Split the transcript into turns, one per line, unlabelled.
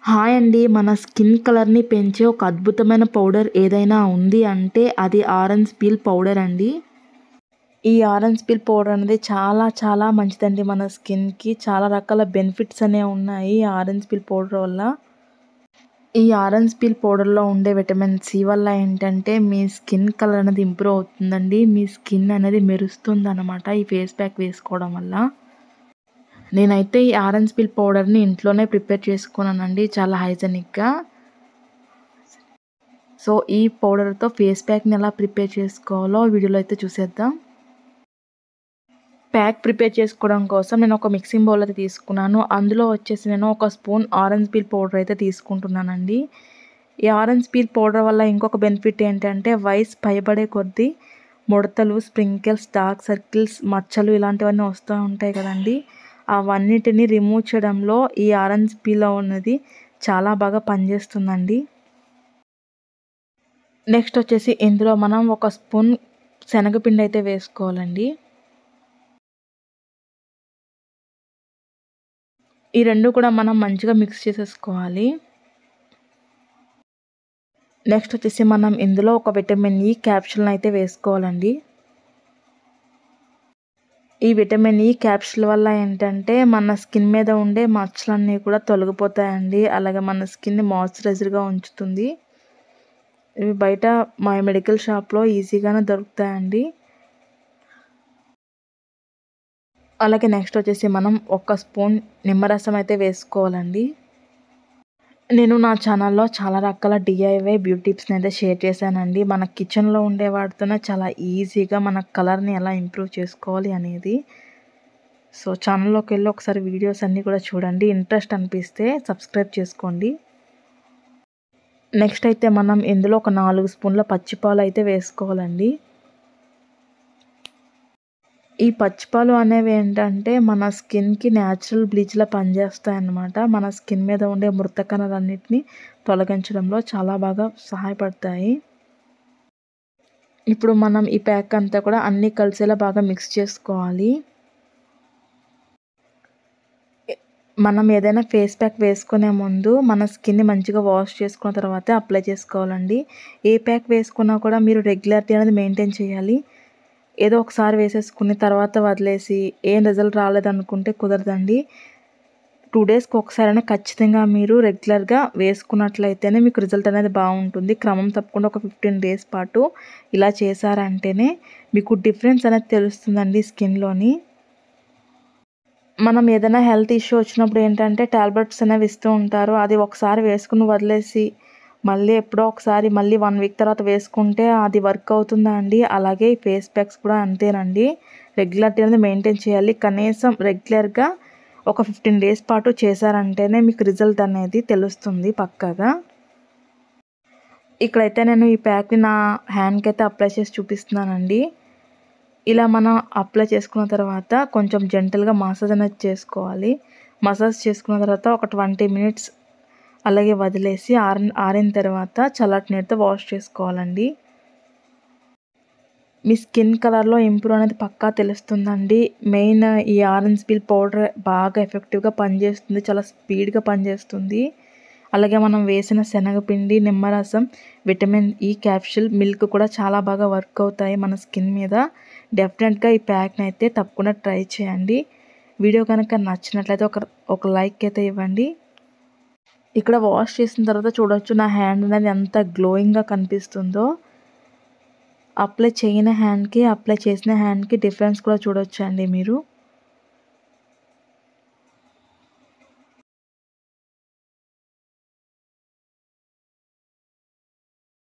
hi అండి మన skin కలర్ని పెంచే ఒక అద్భుతమైన పౌడర్ ఏదైనా ఉంది అంటే అది ఆరెంజ్ పీల్ పౌడర్ అండి ఈ ఆరెంజ్ పీల్ పౌడర్ అనేది చాలా చాలా మంచిదండి మన స్కిన్కి చాలా రకాల బెనిఫిట్స్ అనేవి ఉన్నాయి ఈ ఆరెంజ్ పీల్ పౌడర్ వల్ల ఈ ఆరెంజ్ పీల్ పౌడర్లో ఉండే విటమిన్ సి వల్ల ఏంటంటే మీ స్కిన్ కలర్ అనేది ఇంప్రూవ్ అవుతుందండి మీ స్కిన్ అనేది మెరుస్తుంది అనమాట ఈ ఫేస్ ప్యాక్ వేసుకోవడం వల్ల నేనైతే ఈ ఆరెంజ్ పీల్ పౌడర్ని ఇంట్లోనే ప్రిపేర్ చేసుకున్నానండి చాలా హైజెనిక్గా సో ఈ పౌడర్తో ఫేస్ ప్యాక్ని ఎలా ప్రిపేర్ చేసుకోవాలో వీడియోలో అయితే చూసేద్దాం ప్యాక్ ప్రిపేర్ చేసుకోవడం కోసం నేను ఒక మిక్సింగ్ బౌల్ అయితే తీసుకున్నాను అందులో వచ్చేసి నేను ఒక స్పూన్ ఆరెంజ్ పీల్ పౌడర్ అయితే తీసుకుంటున్నానండి ఈ ఆరెంజ్ పీల్ పౌడర్ వల్ల ఇంకొక బెనిఫిట్ ఏంటంటే వయసు పైబడే కొద్దీ ముడతలు స్ప్రింకిల్స్ డార్క్ సర్కిల్స్ మచ్చలు ఇలాంటివన్నీ వస్తూ ఉంటాయి కదండి అవన్నిటిని రిమూవ్ చేయడంలో ఈ ఆరెంజ్ పీల్ ఉన్నది చాలా బాగా పనిచేస్తుందండి నెక్స్ట్ వచ్చేసి ఇందులో మనం ఒక స్పూన్ శనగపిండి అయితే వేసుకోవాలండి ఈ రెండు కూడా మనం మంచిగా మిక్స్ చేసేసుకోవాలి నెక్స్ట్ వచ్చేసి మనం ఇందులో ఒక విటమిన్ ఈ క్యాప్షుల్ని అయితే వేసుకోవాలండి ఈ విటమిన్ ఈ క్యాప్షుల్ వల్ల ఏంటంటే మన స్కిన్ మీద ఉండే మచ్చలన్నీ కూడా తొలగిపోతాయండి అలాగే మన స్కిన్ని మాయిశ్చరైజర్గా ఉంచుతుంది ఇవి బయట మా మెడికల్ షాప్లో ఈజీగానే దొరుకుతాయండి అలాగే నెక్స్ట్ వచ్చేసి మనం ఒక స్పూన్ నిమ్మరసం అయితే వేసుకోవాలండి నేను నా ఛానల్లో చాలా రకాల డిఐవై బ్యూటీ టిప్స్ని అయితే షేర్ చేశానండి మన కిచెన్లో ఉండే వాటితోనే చాలా ఈజీగా మన కలర్ని ఎలా ఇంప్రూవ్ చేసుకోవాలి అనేది సో ఛానల్లోకి వెళ్ళి ఒకసారి వీడియోస్ అన్నీ కూడా చూడండి ఇంట్రెస్ట్ అనిపిస్తే సబ్స్క్రైబ్ చేసుకోండి నెక్స్ట్ అయితే మనం ఇందులో ఒక నాలుగు స్పూన్ల పచ్చిపాలు అయితే వేసుకోవాలండి ఈ పచ్చిపాలు అనేవి ఏంటంటే మన స్కిన్కి న్యాచురల్ బ్లీచ్లా పనిచేస్తాయి అన్నమాట మన స్కిన్ మీద ఉండే మృత కణాలన్నింటినీ తొలగించడంలో చాలా బాగా సహాయపడతాయి ఇప్పుడు మనం ఈ ప్యాక్ అంతా కూడా అన్నీ కలిసేలా బాగా మిక్స్ చేసుకోవాలి మనం ఏదైనా ఫేస్ ప్యాక్ వేసుకునే ముందు మన స్కిన్ని మంచిగా వాష్ చేసుకున్న తర్వాత అప్లై చేసుకోవాలండి ఏ ప్యాక్ వేసుకున్నా కూడా మీరు రెగ్యులారిటీ అనేది మెయింటైన్ చేయాలి ఏదో ఒకసారి వేసేసుకుని తర్వాత వదిలేసి ఏం రిజల్ట్ రాలేదనుకుంటే కుదరదండి టూ డేస్కి ఒకసారైనా ఖచ్చితంగా మీరు రెగ్యులర్గా వేసుకున్నట్లయితేనే మీకు రిజల్ట్ అనేది బాగుంటుంది క్రమం తప్పకుండా ఒక ఫిఫ్టీన్ డేస్ పాటు ఇలా చేశారంటేనే మీకు డిఫరెన్స్ అనేది తెలుస్తుందండి స్కిన్లోని మనం ఏదైనా హెల్త్ ఇష్యూ వచ్చినప్పుడు ఏంటంటే టాబ్లెట్స్ అనేవి ఇస్తూ ఉంటారు అది ఒకసారి వేసుకుని వదిలేసి మళ్ళీ ఎప్పుడో ఒకసారి మళ్ళీ వన్ వీక్ తర్వాత వేసుకుంటే అది వర్క్ అవుతుందా అండి అలాగే ఈ ఫేస్ ప్యాక్స్ కూడా అంతేనండి రెగ్యులారిటీ అనేది మెయింటైన్ చేయాలి కనీసం రెగ్యులర్గా ఒక ఫిఫ్టీన్ డేస్ పాటు చేశారంటేనే మీకు రిజల్ట్ అనేది తెలుస్తుంది పక్కాగా ఇక్కడైతే నేను ఈ ప్యాక్ని నా హ్యాండ్కి అయితే అప్లై చేసి చూపిస్తున్నానండి ఇలా మనం అప్లై చేసుకున్న తర్వాత కొంచెం జెంటల్గా మసాజ్ అనేది చేసుకోవాలి మసాజ్ చేసుకున్న తర్వాత ఒక ట్వంటీ మినిట్స్ అలాగే వదిలేసి ఆరిన ఆరిన తర్వాత చల్లటి నీటితో వాష్ చేసుకోవాలండి మీ స్కిన్ కలర్లో ఇంప్రూవ్ అనేది పక్కా తెలుస్తుందండి మెయిన్ ఈ ఆరెంజ్ పీల్ పౌడర్ బాగా ఎఫెక్టివ్గా పనిచేస్తుంది చాలా స్పీడ్గా పనిచేస్తుంది అలాగే మనం వేసిన శనగపిండి నిమ్మరసం విటమిన్ ఈ క్యాప్షుల్ మిల్క్ కూడా చాలా బాగా వర్క్ అవుతాయి మన స్కిన్ మీద డెఫినెట్గా ఈ ప్యాక్ని అయితే తప్పకుండా ట్రై చేయండి వీడియో కనుక నచ్చినట్లయితే ఒక ఒక లైక్ అయితే ఇవ్వండి ఇక్కడ వాష్ చేసిన తర్వాత చూడొచ్చు నా హ్యాండ్ అనేది ఎంత గ్లోయింగ్గా కనిపిస్తుందో అప్లై చేయని హ్యాండ్కి అప్లై చేసిన హ్యాండ్కి డిఫరెన్స్ కూడా చూడొచ్చు అండి మీరు